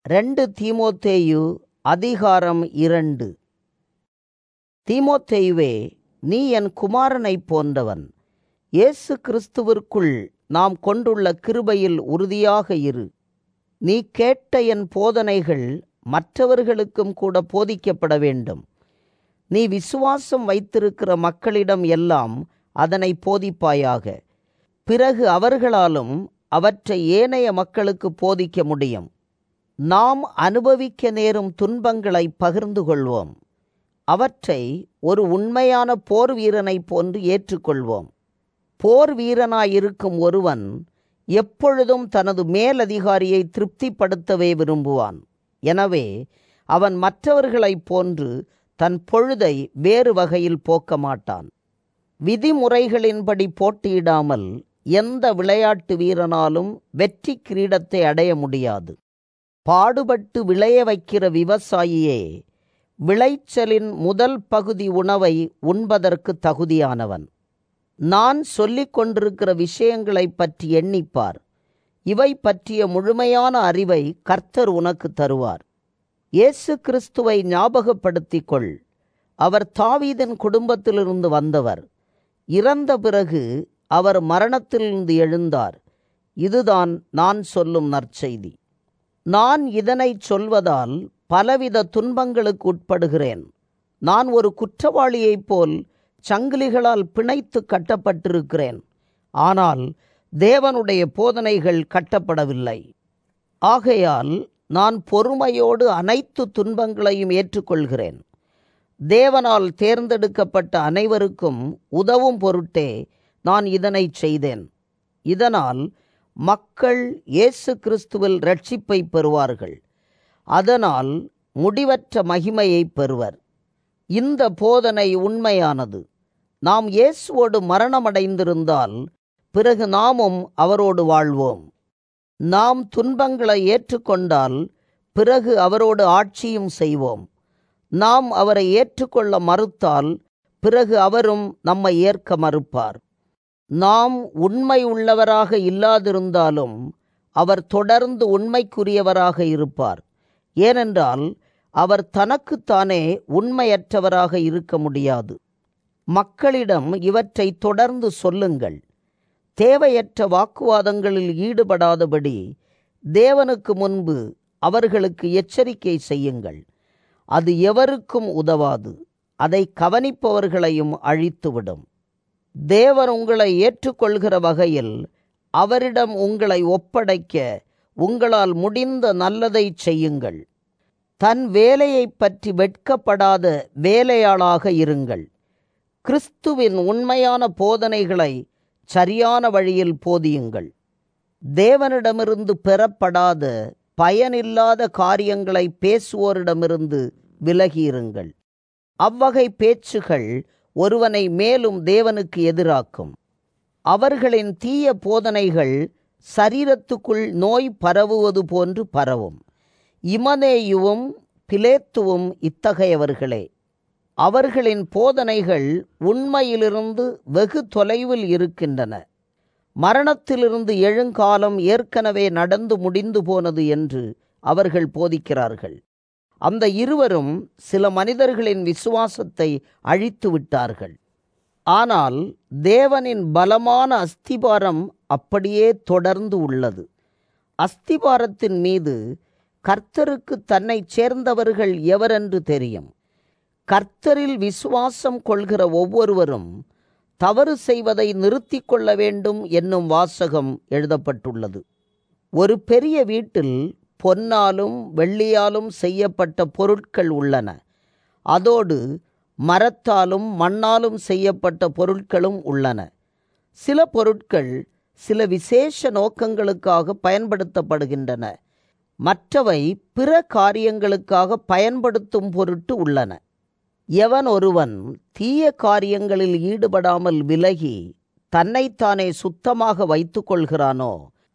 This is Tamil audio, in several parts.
ரெண்டு தீமோத்தேயு அதிகாரம் இரண்டு தீமோத்தேயுவே நீ என் குமாரனைப் போன்றவன் இயேசு கிறிஸ்துவிற்குள் நாம் கொண்டுள்ள கிருபையில் உறுதியாக இரு நீ கேட்ட என் போதனைகள் மற்றவர்களுக்கும் கூட போதிக்கப்பட வேண்டும் நீ விசுவாசம் வைத்திருக்கிற மக்களிடம் எல்லாம் அதனை போதிப்பாயாக பிறகு அவர்களாலும் அவற்றை ஏனைய மக்களுக்கு போதிக்க முடியும் நாம் அனுபவிக்க நேரும் துன்பங்களை பகிர்ந்து கொள்வோம் அவற்றை ஒரு உண்மையான போர் வீரனைப் போன்று ஏற்றுக்கொள்வோம் போர் வீரனாயிருக்கும் ஒருவன் எப்பொழுதும் தனது மேலதிகாரியை திருப்திப்படுத்தவே விரும்புவான் எனவே அவன் மற்றவர்களைப் போன்று தன் பொழுதை வேறு வகையில் போக்க மாட்டான் விதிமுறைகளின்படி போட்டியிடாமல் எந்த விளையாட்டு வீரனாலும் வெற்றி கிரீடத்தை அடைய முடியாது பாடுபட்டு விளைய வைக்கிற விவசாயியே விளைச்சலின் முதல் பகுதி உணவை உண்பதற்கு தகுதியானவன் நான் சொல்லிக் கொண்டிருக்கிற விஷயங்களைப் பற்றி எண்ணிப்பார் இவை பற்றிய முழுமையான அறிவை கர்த்தர் உனக்கு தருவார் இயேசு கிறிஸ்துவை ஞாபகப்படுத்திக் கொள் அவர் தாவீதின் குடும்பத்திலிருந்து வந்தவர் இறந்த பிறகு அவர் மரணத்திலிருந்து எழுந்தார் இதுதான் நான் சொல்லும் நற்செய்தி நான் இதனை சொல்வதால் பலவித துன்பங்களுக்கு உட்படுகிறேன் நான் ஒரு குற்றவாளியைப் போல் சங்கிலிகளால் பிணைத்து கட்டப்பட்டிருக்கிறேன் ஆனால் தேவனுடைய போதனைகள் கட்டப்படவில்லை ஆகையால் நான் பொறுமையோடு அனைத்து துன்பங்களையும் ஏற்றுக்கொள்கிறேன் தேவனால் தேர்ந்தெடுக்கப்பட்ட அனைவருக்கும் உதவும் பொருட்டே நான் இதனை செய்தேன் இதனால் மக்கள் இயேசு கிறிஸ்துவில் ரட்சிப்பை பெறுவார்கள் அதனால் முடிவற்ற மகிமையை பெறுவர் இந்த போதனை உண்மையானது நாம் இயேசுவோடு மரணமடைந்திருந்தால் பிறகு நாமும் அவரோடு வாழ்வோம் நாம் துன்பங்களை ஏற்றுக்கொண்டால் பிறகு அவரோடு ஆட்சியும் செய்வோம் நாம் அவரை ஏற்றுக்கொள்ள மறுத்தால் பிறகு அவரும் நம்மை ஏற்க மறுப்பார் நாம் உண்மை உள்ளவராக இல்லாதிருந்தாலும் அவர் தொடர்ந்து உண்மைக்குரியவராக இருப்பார் ஏனென்றால் அவர் தனக்குத்தானே உண்மையற்றவராக இருக்க முடியாது மக்களிடம் இவற்றை தொடர்ந்து சொல்லுங்கள் தேவையற்ற வாக்குவாதங்களில் ஈடுபடாதபடி தேவனுக்கு முன்பு அவர்களுக்கு எச்சரிக்கை செய்யுங்கள் அது எவருக்கும் உதவாது அதை கவனிப்பவர்களையும் அழித்துவிடும் தேவர் உங்களை ஏற்றுக்கொள்கிற வகையில் அவரிடம் உங்களை ஒப்படைக்க உங்களால் முடிந்த நல்லதை செய்யுங்கள் தன் வேலையைப் பற்றி வெட்கப்படாத வேலையாளாக இருங்கள் கிறிஸ்துவின் உண்மையான போதனைகளை சரியான வழியில் போதியுங்கள் தேவனிடமிருந்து பெறப்படாத பயனில்லாத காரியங்களை பேசுவோரிடமிருந்து விலகியிருங்கள் அவ்வகை பேச்சுகள் ஒருவனை மேலும் தேவனுக்கு எதிராக்கும் அவர்களின் தீய போதனைகள் சரீரத்துக்குள் நோய் பரவுவது போன்று பரவும் இமனேயுவும் பிலேத்துவும் இத்தகையவர்களே அவர்களின் போதனைகள் உண்மையிலிருந்து வெகு தொலைவில் இருக்கின்றன மரணத்திலிருந்து எழுங்காலம் ஏற்கனவே நடந்து முடிந்து போனது என்று அவர்கள் போதிக்கிறார்கள் அந்த இருவரும் சில மனிதர்களின் விசுவாசத்தை அழித்து விட்டார்கள் ஆனால் தேவனின் பலமான அஸ்திபாரம் அப்படியே தொடர்ந்து உள்ளது அஸ்திபாரத்தின் மீது கர்த்தருக்கு தன்னை சேர்ந்தவர்கள் எவரென்று தெரியும் கர்த்தரில் விசுவாசம் கொள்கிற ஒவ்வொருவரும் தவறு செய்வதை நிறுத்தி கொள்ள வேண்டும் என்னும் வாசகம் எழுதப்பட்டுள்ளது ஒரு பெரிய வீட்டில் பொன்னாலும் வெள்ளியாலும் செய்யப்பட்ட பொருட்கள் உள்ளன அதோடு மரத்தாலும் மண்ணாலும் செய்யப்பட்ட பொருட்களும் உள்ளன சில பொருட்கள் சில விசேஷ நோக்கங்களுக்காக பயன்படுத்தப்படுகின்றன மற்றவை பிற காரியங்களுக்காக பயன்படுத்தும் பொருட்டு உள்ளன எவன் ஒருவன் தீய காரியங்களில் ஈடுபடாமல் விலகி தன்னைத்தானே சுத்தமாக வைத்துக் கொள்கிறானோ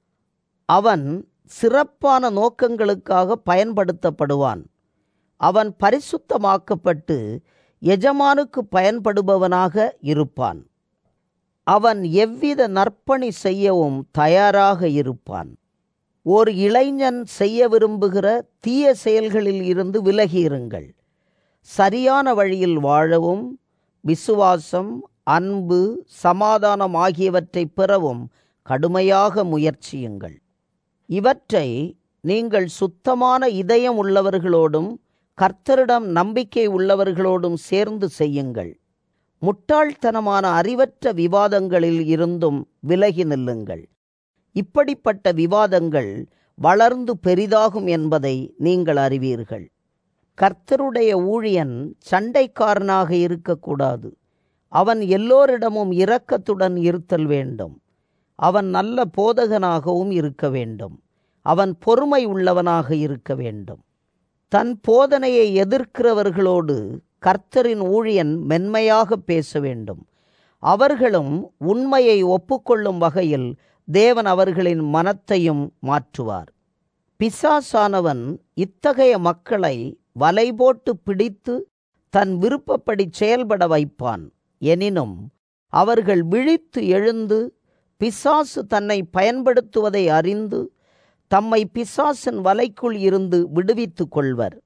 அவன் சிறப்பான நோக்கங்களுக்காக பயன்படுத்தப்படுவான் அவன் பரிசுத்தமாக்கப்பட்டு எஜமானுக்கு பயன்படுபவனாக இருப்பான் அவன் எவ்வித நற்பணி செய்யவும் தயாராக இருப்பான் ஓர் இளைஞன் செய்ய விரும்புகிற தீய செயல்களில் இருந்து விலகியிருங்கள் சரியான வழியில் வாழவும் விசுவாசம் அன்பு சமாதானம் ஆகியவற்றை பெறவும் கடுமையாக முயற்சியுங்கள் இவற்றை நீங்கள் சுத்தமான இதயம் உள்ளவர்களோடும் கர்த்தரிடம் நம்பிக்கை உள்ளவர்களோடும் சேர்ந்து செய்யுங்கள் முட்டாள்தனமான அறிவற்ற விவாதங்களில் இருந்தும் விலகி நில்லுங்கள் இப்படிப்பட்ட விவாதங்கள் வளர்ந்து பெரிதாகும் என்பதை நீங்கள் அறிவீர்கள் கர்த்தருடைய ஊழியன் சண்டைக்காரனாக இருக்கக்கூடாது அவன் எல்லோரிடமும் இரக்கத்துடன் இருத்தல் வேண்டும் அவன் நல்ல போதகனாகவும் இருக்க வேண்டும் அவன் பொறுமை உள்ளவனாக இருக்க வேண்டும் தன் போதனையை எதிர்க்கிறவர்களோடு கர்த்தரின் ஊழியன் மென்மையாக பேச வேண்டும் அவர்களும் உண்மையை ஒப்புக்கொள்ளும் வகையில் தேவன் அவர்களின் மனத்தையும் மாற்றுவார் பிசாசானவன் இத்தகைய மக்களை வலை போட்டு பிடித்து தன் விருப்பப்படி செயல்பட வைப்பான் எனினும் அவர்கள் விழித்து எழுந்து பிசாசு தன்னை பயன்படுத்துவதை அறிந்து தம்மை பிசாசின் வலைக்குள் இருந்து விடுவித்துக் கொள்வர்